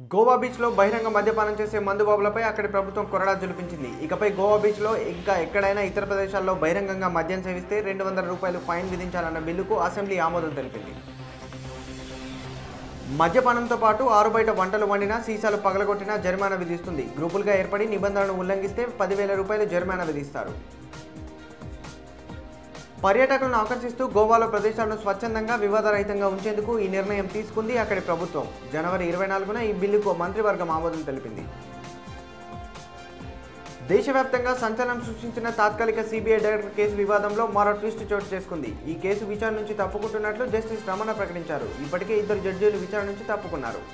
గోవా బీచ్లో బహిరంగ మద్యపానం చేసే మందుబాబులపై అక్కడి ప్రభుత్వం కొరడా జులిపించింది ఇకపై గోవా బీచ్లో ఇంకా ఎక్కడైనా ఇతర ప్రదేశాల్లో బహిరంగంగా మద్యం సేవిస్తే రెండు వందల రూపాయలు ఫైన్ విధించాలన్న బిల్లుకు అసెంబ్లీ ఆమోదం తెలిపింది మద్యపానంతో పాటు ఆరు బయట వంటలు వండినా సీసాలు పగలగొట్టినా జరిమానా విధిస్తుంది గ్రూపులుగా ఏర్పడి నిబంధనలను ఉల్లంఘిస్తే పదివేల రూపాయలు జరిమానా విధిస్తారు పర్యాటకులను ఆకర్షిస్తూ గోవాలో ప్రదేశాలను స్వచ్ఛందంగా వివాదరహితంగా ఉంచేందుకు ఈ నిర్ణయం తీసుకుంది అక్కడి ప్రభుత్వం జనవరి ఇరవై నాలుగున ఈ బిల్లుకు మంత్రివర్గం ఆమోదం తెలిపింది దేశవ్యాప్తంగా సంచలనం సృష్టించిన తాత్కాలిక సిబిఐ డైరెక్టర్ కేసు వివాదంలో మరో ట్విస్ట్ చోటు చేసుకుంది ఈ కేసు విచారణ నుంచి తప్పుకుంటున్నట్లు జస్టిస్ రమణ ప్రకటించారు ఇప్పటికే ఇద్దరు జడ్జీలు విచారణ నుంచి తప్పుకున్నారు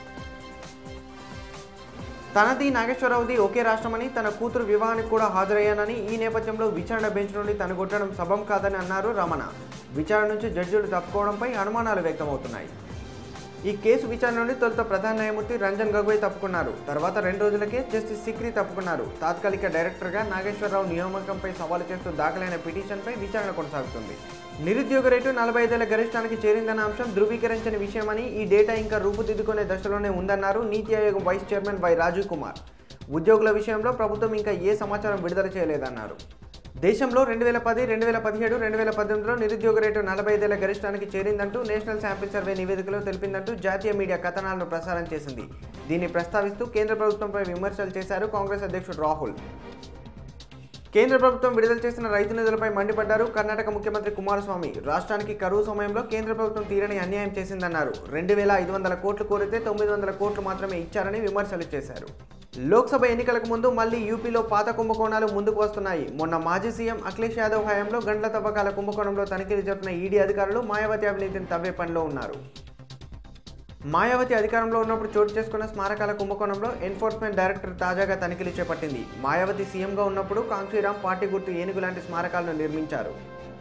తనది నాగేశ్వరరావుది ఒకే రాష్ట్రమని తన కూతురు వివాహానికి కూడా హాజరయ్యానని ఈ నేపథ్యంలో విచారణ బెంచ్ నుండి తను కొట్టడం సబం కాదని అన్నారు రమణ విచారణ నుంచి జడ్జీలు తప్పుకోవడంపై అనుమానాలు వ్యక్తమవుతున్నాయి ఈ కేసు విచారణ నుండి తొలుత ప్రధాన న్యాయమూర్తి రంజన్ గగోయ్ తప్పుకున్నారు తర్వాత రెండు రోజులకే జస్టిస్ సిక్రీ తప్పుకున్నారు తాత్కాలిక డైరెక్టర్గా నాగేశ్వరరావు నియామకంపై సవాలు చేస్తూ దాఖలైన పిటిషన్పై విచారణ కొనసాగుతుంది నిరుద్యోగ రేటు నలభై ఐదేళ్ల గరిష్టానికి చేరిందన్న అంశం ధృవీకరించని విషయమని ఈ డేటా ఇంకా రూపుదిద్దుకునే దశలోనే ఉందన్నారు NITI Aayog vice chairman Y Rajiv Kumar ఉద్యోగుల విషయంలో ప్రభుత్వం ఇంకా ఏ సమాచారం విడుదల చేయలేదన్నారు దేశంలో రెండు వేల పది రెండు వేల పదిహేడు రెండు వేల పద్దెనిమిదిలో నిరుద్యోగ రేటు నలభై ఐదేళ్ల గరిష్టానికి చేరిందంటూ నేషనల్ శాంపిల్ సర్వే నివేదికలో తెలిపిందంటూ జాతీయ మీడియా కథనాలను ప్రసారం చేసింది దీన్ని ప్రస్తావిస్తూ కేంద్ర ప్రభుత్వంపై విమర్శలు చేశారు కాంగ్రెస్ అధ్యక్షుడు రాహుల్ కేంద్ర ప్రభుత్వం విడుదల చేసిన రైతు నిధులపై మండిపడ్డారు కర్ణాటక ముఖ్యమంత్రి కుమారస్వామి రాష్ట్రానికి కరువు సమయంలో కేంద్ర ప్రభుత్వం తీరని అన్యాయం చేసిందన్నారు రెండు వేల ఐదు వందల కోట్లు కోరితే తొమ్మిది వందల కోట్లు మాత్రమే ఇచ్చారని విమర్శలు చేశారు లోక్సభ ఎన్నికలకు ముందు మళ్లీ యూపీలో పాత కుంభకోణాలు ముందుకు వస్తున్నాయి మొన్న మాజీ సీఎం అఖిలేష్ యాదవ్ హయాంలో గండ్ల తవ్వకాల కుంభకోణంలో తనిఖీలు జరిపిన ఈడీ అధికారులు మాయావతి అవినీతిని తవ్వే పనిలో ఉన్నారు మాయావతి అధికారంలో ఉన్నప్పుడు చోటు చేసుకున్న స్మారకాల కుంభకోణంలో ఎన్ఫోర్స్మెంట్ డైరెక్టర్ తాజాగా తనిఖీలు చేపట్టింది మాయావతి సీఎంగా ఉన్నప్పుడు కాంక్షీరామ్ పార్టీ గుర్తు ఏనుగు లాంటి స్మారకాలను నిర్మించారు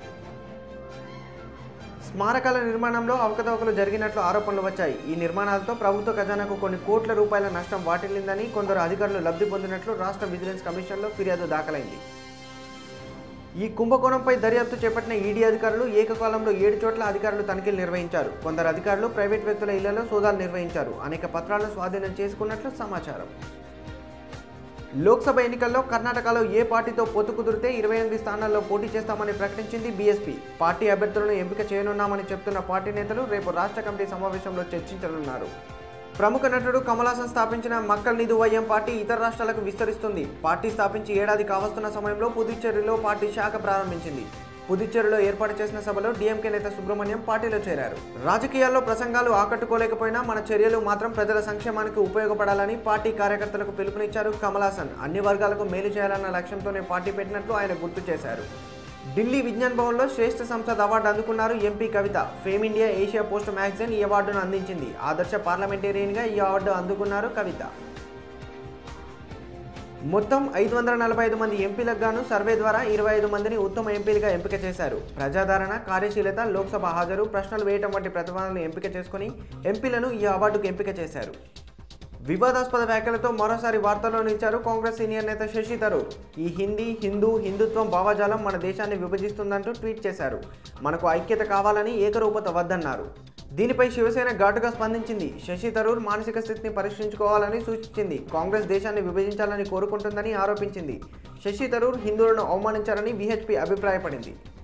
స్మారకాల నిర్మాణంలో అవకతవకలు జరిగినట్లు ఆరోపణలు వచ్చాయి ఈ నిర్మాణాలతో ప్రభుత్వ ఖజానాకు కొన్ని కోట్ల రూపాయల నష్టం వాటిల్లిందని కొందరు అధికారులు లబ్ధి పొందినట్లు రాష్ట్ర విజిలెన్స్ కమిషన్లో ఫిర్యాదు దాఖలైంది ఈ కుంభకోణంపై దర్యాప్తు చేపట్టిన ఈడీ అధికారులు ఏకకాలంలో ఏడు చోట్ల అధికారులు తనిఖీలు నిర్వహించారు కొందరు అధికారులు ప్రైవేట్ వ్యక్తుల ఇళ్లలో సోదాలు నిర్వహించారు అనేక పత్రాలను స్వాధీనం చేసుకున్నట్లు సమాచారం లోక్సభ ఎన్నికల్లో కర్ణాటకలో ఏ పార్టీతో పొత్తు కుదిరితే ఇరవై ఎనిమిది స్థానాల్లో పోటీ చేస్తామని ప్రకటించింది బీఎస్పీ పార్టీ అభ్యర్థులను ఎంపిక చేయనున్నామని చెప్తున్న పార్టీ నేతలు రేపు రాష్ట్ర కమిటీ సమావేశంలో చర్చించనున్నారు ప్రముఖ నటుడు కమల్ హాసన్ స్థాపించిన మక్కల్ నిధు వయ్యం పార్టీ ఇతర రాష్ట్రాలకు విస్తరిస్తుంది పార్టీ స్థాపించి ఏడాది కావస్తున్న సమయంలో పుదుచ్చేరిలో పార్టీ శాఖ ప్రారంభించింది పుదుచ్చేరిలో ఏర్పాటు చేసిన సభలో డీఎంకే నేత సుబ్రహ్మణ్యం పార్టీలో చేరారు రాజకీయాల్లో ప్రసంగాలు ఆకట్టుకోలేకపోయినా మన చర్యలు మాత్రం ప్రజల సంక్షేమానికి ఉపయోగపడాలని పార్టీ కార్యకర్తలకు పిలుపునిచ్చారు కమల్ హాసన్ అన్ని వర్గాలకు మేలు చేయాలన్న లక్ష్యంతోనే పార్టీ పెట్టినట్లు ఆయన గుర్తు చేశారు ఢిల్లీ విజ్ఞాన్ భవన్లో శ్రేష్ఠ సంసద్ అవార్డు అందుకున్నారు MP Kavitha fame India Asia post magazine ఈ అవార్డును అందించింది ఆదర్శ పార్లమెంటేరియన్గా ఈ అవార్డు అందుకున్నారు కవిత మొత్తం ఐదు వందల నలభై ఐదు మంది ఎంపీలకు గాను సర్వే ద్వారా ఇరవై ఐదు మందిని ఉత్తమ ఎంపీలుగా ఎంపిక చేశారు ప్రజాదరణ కార్యశీలత లోక్సభ హాజరు ప్రశ్నలు వేయటం వంటి ప్రతిభాలను ఎంపిక చేసుకుని ఎంపీలను ఈ అవార్డుకు ఎంపిక చేశారు వివాదాస్పద వ్యాఖ్యలతో మరోసారి వార్తల్లో నిలిచారు కాంగ్రెస్ సీనియర్ నేత శశి థరూర్ ఈ హిందీ హిందూ హిందుత్వం భావజాలం మన దేశాన్ని విభజిస్తుందంటూ ట్వీట్ చేశారు మనకు ఐక్యత కావాలని ఏకరూపత వద్దన్నారు దీనిపై శివసేన ఘాటుగా స్పందించింది శశి థరూర్ మానసిక స్థితిని పరీక్షించుకోవాలని సూచించింది కాంగ్రెస్ దేశాన్ని విభజించాలని కోరుకుంటుందని ఆరోపించింది శశి థరూర్ హిందువులను అవమానించారని విహెచ్పి అభిప్రాయపడింది